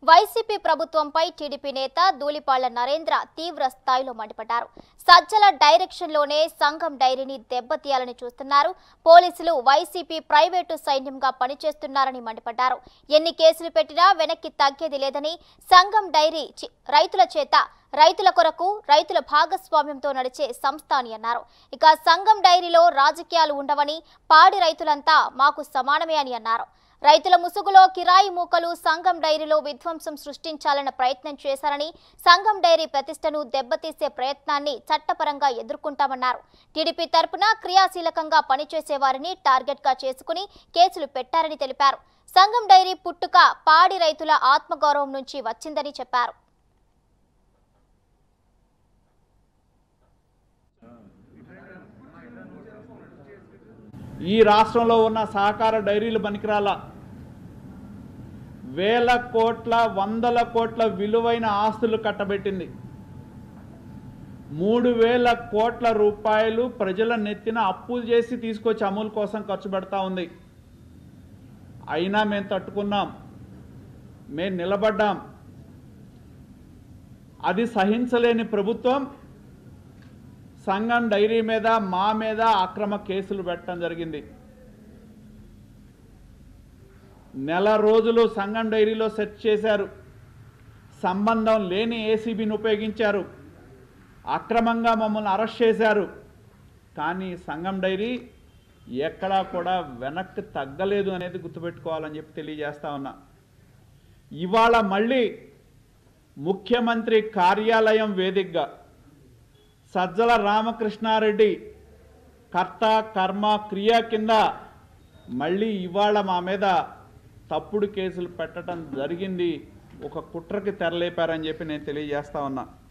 YCP ప్రభుత్వంపై TDP నేత ధూళిపాళ్ల నరేంద్ర తీవ్ర స్థాయిలో మండిపడ్డారు సజ్జల డైరెక్షన్లోనే సంఘం డైరీని దెబ్బతీయాలని చూస్తున్నారు పోలీసులు వైసీపీ ప్రైవేటు సైన్యంగా పనిచేస్తున్నారని మండిపడ్డారు ఎన్ని కేసులు పెట్టినా వెనక్కి తగ్గేది లేదని సంఘం డైరీ చి- రైతుల చేత రైతుల కొరకు రైతుల భాగస్వామ్యంతో నడిచే సంస్థ అని అన్నారు ఇక సంఘం డైరీలో రాజకీయాలు ఉండవని పాడి రైతులంతా మాకు సమానమే అని అన్నారు రైతుల ముసుగులో కిరాయి మూకలు సంఘం డైరీలో విధ్వంసం సృష్టించాలన్న ప్రయత్నం చేశారని సంఘం డైరీ ప్రతిష్టను దెబ్బతీసే ప్రయత్నాన్ని చట్టపరంగా ఎదుర్కొంటామన్నారు టీడీపీ తరపున క్రియాశీలకంగా పనిచేసే వారిని టార్గెట్ గా చేసుకుని కేసులు పెట్టారని తెలిపారు సంఘం డైరీ పుట్టుక పాడి రైతుల ఆత్మగౌరవం నుంచి వచ్చిందని చెప్పారు ఈ రాష్ట్రంలో ఉన్న సహకార డైరీలు పనికిరాల వేల కోట్ల వందల కోట్ల విలువైన ఆస్తులు కట్టబెట్టింది మూడు వేల కోట్ల రూపాయలు ప్రజల నెత్తిన అప్పులు చేసి తీసుకొచ్చి అమలు కోసం ఖర్చు పెడతా ఉంది అయినా మేము తట్టుకున్నాం మేము నిలబడ్డాం అది సహించలేని ప్రభుత్వం సంఘం డైరీ మీద మా మీద అక్రమ కేసులు పెట్టడం జరిగింది నెల రోజులు సంఘం డైరీలో సెర్చ్ చేశారు సంబంధం లేని ఏసీబీని ఉపయోగించారు అక్రమంగా మమ్మల్ని అరెస్ట్ చేశారు కానీ సంఘం డైరీ ఎక్కడా కూడా వెనక్కి తగ్గలేదు అనేది గుర్తుపెట్టుకోవాలని చెప్పి తెలియజేస్తా ఉన్నా ఇవాళ మళ్ళీ ముఖ్యమంత్రి కార్యాలయం వేదికగా సజ్జల రామకృష్ణారెడ్డి కర్త కర్మ క్రియ కింద మళ్ళీ ఇవాళ మా మీద తప్పుడు కేసులు పెట్టడం జరిగింది ఒక కుట్రకి తెరలేపారని చెప్పి నేను తెలియజేస్తా ఉన్నా